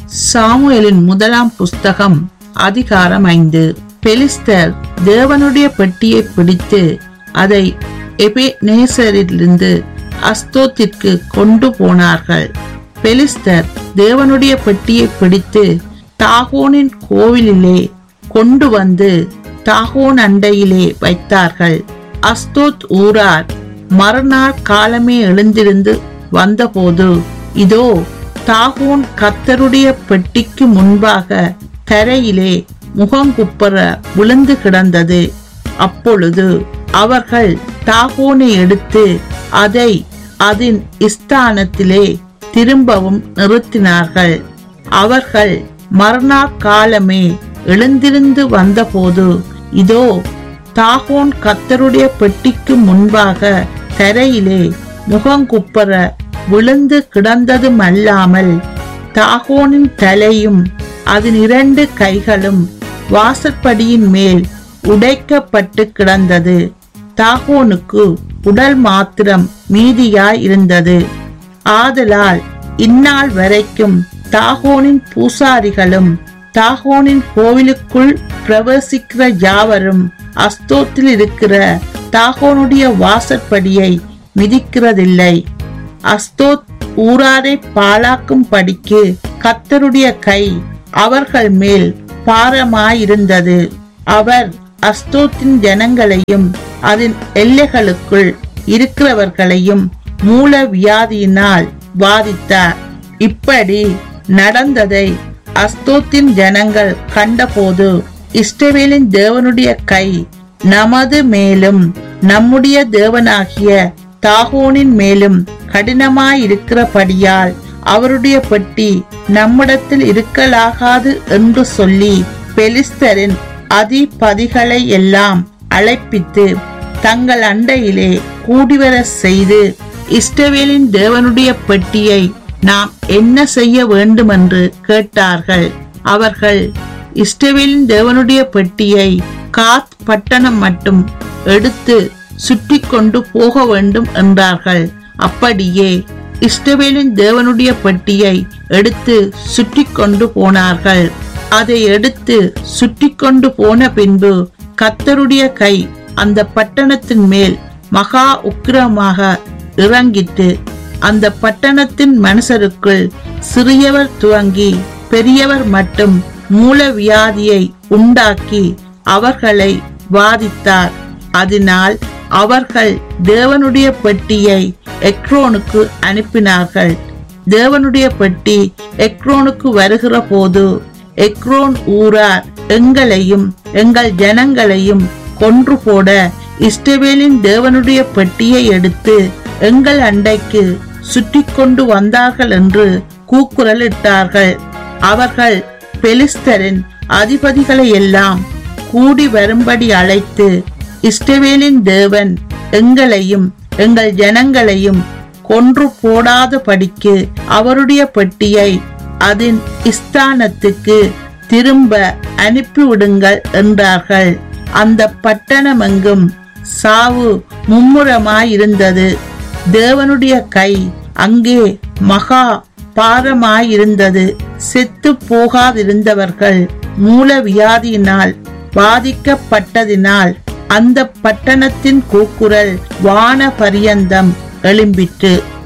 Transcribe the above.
சாமுவேலின் முதலாம் புஸ்தகம் அதிகாரம் ஐந்து பெலிஸ்தர் தேவனுடைய பெட்டியை பிடித்து அதை எபே நேசரிலிருந்து அஸ்தோத்திற்கு கொண்டு போனார்கள் பெலிஸ்தர் தேவனுடைய பெட்டியை பிடித்து தாகோனின் கோவிலிலே கொண்டு வந்து தாகோன் அண்டையிலே வைத்தார்கள் அஸ்தோத் ஊரார் மறுநாள் காலமே எழுந்திருந்து வந்தபோது இதோ தாகோன் கத்தருடைய பெட்டிக்கு முன்பாக தரையிலே முகங்குப்புற விழுந்து கிடந்தது அப்பொழுது அவர்கள் தாகோனை எடுத்து அதை அதன் ஸ்தானத்திலே திரும்பவும் நிறுத்தினார்கள் அவர்கள் மரணா காலமே எழுந்திருந்து வந்தபோது இதோ தாகோன் கத்தருடைய பெட்டிக்கு முன்பாக தரையிலே முகங்குப்புற விழுந்து கிடந்ததுமல்லாமல் தாகோனின் தலையும் அதன் இரண்டு கைகளும் வாசற்படியின் மேல் உடைக்கப்பட்டு கிடந்தது தாகோனுக்கு உடல் மாத்திரம் மீதியாய் இருந்தது ஆதலால் இந்நாள் வரைக்கும் தாகோனின் பூசாரிகளும் தாகோனின் கோவிலுக்குள் பிரவேசிக்கிற யாவரும் அஸ்தோத்தில் இருக்கிற தாகோனுடைய வாசற்படியை மிதிக்கிறதில்லை அஸ்தோத் ஊராரை பாழாக்கும் படிக்கு கத்தருடைய கை அவர்கள் மேல் பாரமாயிருந்தது அவர் அஸ்தோத்தின் ஜனங்களையும் அதன் எல்லைகளுக்குள் இருக்கிறவர்களையும் மூல வியாதியினால் வாதித்தார் இப்படி நடந்ததை அஸ்தோத்தின் ஜனங்கள் கண்டபோது இஸ்ரவேலின் தேவனுடைய கை நமது மேலும் நம்முடைய தேவனாகிய தாகோனின் மேலும் கடினமாயிருக்கிறபடியால் அவருடைய பெட்டி நம்மிடத்தில் இருக்கலாகாது என்று சொல்லி பெலிஸ்தரின் அதிபதிகளை எல்லாம் அழைப்பித்து தங்கள் அண்டையிலே கூடிவர செய்து இஸ்ரவேலின் தேவனுடைய பெட்டியை நாம் என்ன செய்ய வேண்டுமென்று கேட்டார்கள் அவர்கள் இஸ்ரவேலின் தேவனுடைய பெட்டியை காத் பட்டணம் மட்டும் எடுத்து சுற்றி கொண்டு போக வேண்டும் என்றார்கள் அப்படியே இஸ்ரவேலின் தேவனுடைய பெட்டியை எடுத்து சுற்றி கொண்டு போனார்கள் அதை எடுத்து சுற்றி கொண்டு போன பின்பு கத்தருடைய கை அந்த பட்டணத்தின் மேல் மகா உக்கிரமாக இறங்கிட்டு அந்த பட்டணத்தின் மனுஷருக்குள் சிறியவர் துவங்கி பெரியவர் மட்டும் மூல வியாதியை உண்டாக்கி அவர்களை வாதித்தார் அதனால் அவர்கள் தேவனுடைய பெட்டியை எக்ரோனுக்கு அனுப்பினார்கள் தேவனுடைய பெட்டி எக்ரோனுக்கு வருகிற போது எக்ரோன் ஊரார் எங்களையும் எங்கள் ஜனங்களையும் கொன்று போட இஸ்ரவேலின் தேவனுடைய பெட்டியை எடுத்து எங்கள் அண்டைக்கு சுற்றி கொண்டு வந்தார்கள் என்று கூக்குரலிட்டார்கள் அவர்கள் பெலிஸ்தரின் அதிபதிகளை எல்லாம் கூடி வரும்படி அழைத்து இஸ்ரவேலின் தேவன் எங்களையும் எங்கள் ஜனங்களையும் கொன்று போடாத படிக்கு அவருடைய பெட்டியை அதன் ஸ்தானத்துக்கு திரும்ப அனுப்பிவிடுங்கள் என்றார்கள் அந்த பட்டணமெங்கும் சாவு மும்முரமாயிருந்தது தேவனுடைய கை அங்கே மகா பாரமாயிருந்தது செத்து போகாதிருந்தவர்கள் மூல வியாதியினால் பாதிக்கப்பட்டதினால் அந்த பட்டணத்தின் கூக்குரல் வான பரியந்தம் எழும்பிற்று